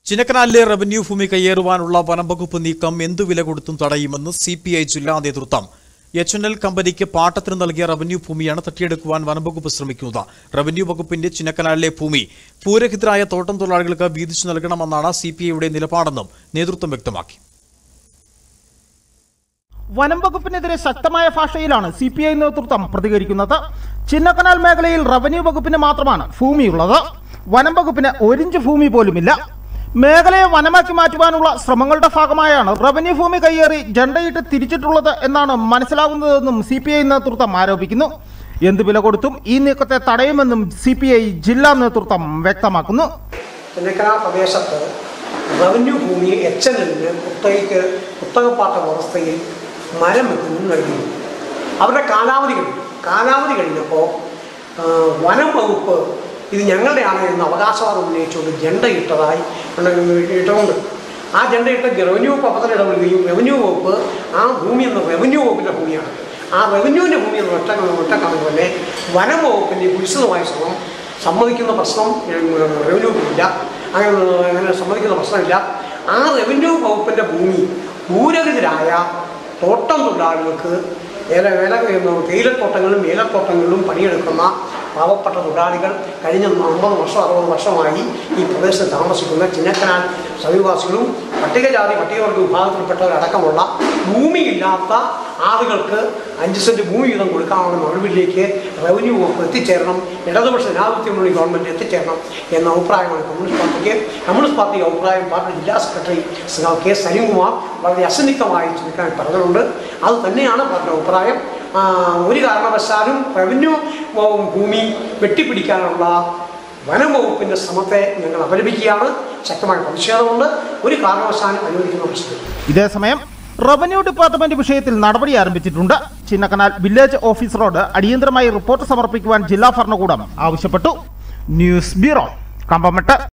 ചിന്നക്കനാലിലെ revenue ഭൂമി കയ്യേറുവാനുള്ള വനം വകുപ്പ് നീക്കം എന്തു വില കൊടുത്തും തടയുമെന്ന് സി പി ഐ ജില്ലാ നേതൃത്വം എച്ച് എൻ എൽ കമ്പനിക്ക് പാട്ടത്തിന് നൽകിയ റവന്യൂ ഭൂമിയാണ് തട്ടിയെടുക്കുവാൻ വനം വകുപ്പ് ശ്രമിക്കുന്നത് റവന്യൂ വകുപ്പിന്റെ ചിന്നക്കനാലിലെ ഭൂമി ഭൂരഹിതരായ തോട്ടം തൊഴിലാളികൾക്ക് വീതിച്ചു നൽകണമെന്നാണ് സി പി ഐയുടെ നിലപാടെന്നും നേതൃത്വം വ്യക്തമാക്കി വനം വകുപ്പിനെതിരെ ശക്തമായ ഭാഷയിലാണ് സി പി ഐ നേതൃത്വം പ്രതികരിക്കുന്നത് ചിന്നക്കനാൽ മേഖലയിൽ റവന്യൂ വകുപ്പിന് മാത്രമാണ് ഭൂമിയുള്ളത് വനം വകുപ്പിന് ഒരിഞ്ച് ഭൂമി പോലുമില്ല മേഖലയെ വനമാക്കി മാറ്റുവാനുള്ള ശ്രമങ്ങളുടെ ഭാഗമായാണ് റവന്യൂ ഭൂമി കയ്യേറി ജണ്ടയിട്ട് തിരിച്ചിട്ടുള്ളത് എന്നാണ് മനസ്സിലാകുന്നതെന്നും സി പി ഐ നേതൃത്വം ആരോപിക്കുന്നു എന്ത് വില കൊടുത്തും ഈ നീക്കത്തെ തടയുമെന്നും സി പി ഐ ജില്ലാ നേതൃത്വം വ്യക്തമാക്കുന്നു ചിന്നക്കനാ പ്രദേശത്ത് റവന്യൂ ഭൂമി എച്ച് എൻ എല്ലിന് കുത്തകയ്ക്ക് കുത്തകപ്പാട്ട വ്യവസ്ഥയിൽ മരം വെക്കുന്നു നൽകുന്നു അവരുടെ കാലാവധി കഴിഞ്ഞു കാലാവധി കഴിഞ്ഞപ്പോൾ ആ, വനം വകുപ്പ് ഇത് ഞങ്ങളുടെയാണ് എന്ന് അവകാശവാദം ഉന്നയിച്ചുകൊണ്ട് ജണ്ട ഇട്ടതായി ഇട്ടുകൊണ്ട് ആ ജണ്ട ഇട്ട റവന്യൂ വകുപ്പ് അപ്പത്തിന് ഇടപെടുകയും റവന്യൂ വകുപ്പ് ആ ഭൂമി എന്ന റവന്യൂ വകുപ്പിൻ്റെ ഭൂമിയാണ് ആ റവന്യൂവിൻ്റെ ഭൂമി എന്ന ഒറ്റ ഒറ്റക്കാണ് പോലെ വനം വകുപ്പിൻ്റെ വിശദമായ ശ്രമം സമ്മതിക്കുന്ന പ്രശ്നം റവന്യൂ ഇല്ല അങ്ങനെ അങ്ങനെ സമ്മതിക്കുന്ന പ്രശ്നമില്ല ആ റവന്യൂ വകുപ്പിൻ്റെ ഭൂമി ഭൂരഹിതരായ തോട്ടം തൊഴിലാളികൾക്ക് ഏല വേല തേയിലത്തോട്ടങ്ങളിലും ഏലത്തോട്ടങ്ങളിലും പണിയെടുക്കുന്ന പാവപ്പെട്ട തൊഴിലാളികൾ കഴിഞ്ഞ അമ്പത് വർഷം അറുപത് വർഷമായി ഈ പ്രദേശത്ത് താമസിക്കുന്ന ചിന്നക്കനാൽ സമീപവാസികളും പട്ടികജാതി പട്ടികവർഗ വിഭാഗത്തിൽപ്പെട്ടവരടക്കമുള്ള ഭൂമിയില്ലാത്ത ആളുകൾക്ക് അഞ്ച് സെൻറ്റ് ഭൂമി വീതം കൊടുക്കാനുള്ള നടപടിയിലേക്ക് റവന്യൂ വകുപ്പ് എത്തിച്ചേരണം ഇടതുപക്ഷ ജനാധിപത്യമുള്ള ഗവൺമെൻറ് എത്തിച്ചേരണം എന്ന അഭിപ്രായമാണ് കമ്മ്യൂണിസ്റ്റ് പാർട്ടിക്ക് കമ്മ്യൂണിസ്റ്റ് പാർട്ടി അഭിപ്രായം പാർട്ടി ജില്ലാ സെക്രട്ടറി ശ്രീ കെ സലീംകുമാർ വളരെ അസന്നിഗ്ധമായി ചിന്തിക്കാൻ പറഞ്ഞിട്ടുണ്ട് അത് തന്നെയാണ് പാർട്ടിയുടെ അഭിപ്രായം ആ, ഒരു കാരണവശാലും റവന്യൂ വകുപ്പ് ഭൂമി വെട്ടിപ്പിടിക്കാനുള്ള വനം വകുപ്പിൻ്റെ ശ്രമത്തെ ഞങ്ങൾ അപലപിക്കുകയാണ് ശക്തമായ പ്രതിഷേധമുണ്ട് ഒരു കാരണവശാലും അനുവദിക്കുന്ന പ്രശ്നമില്ല ഇതേസമയം റവന്യൂ ഡിപ്പാർട്ട്മെന്റ് വിഷയത്തിൽ നടപടി ആരംഭിച്ചിട്ടുണ്ട് ചിന്നക്കനാൽ വില്ലേജ് ഓഫീസറോട് അടിയന്തരമായി റിപ്പോർട്ട് സമർപ്പിക്കുവാൻ ജില്ലാ ഭരണകൂടം ആവശ്യപ്പെട്ടു ന്യൂസ് ബ്യൂറോ കമ്പമട്ട്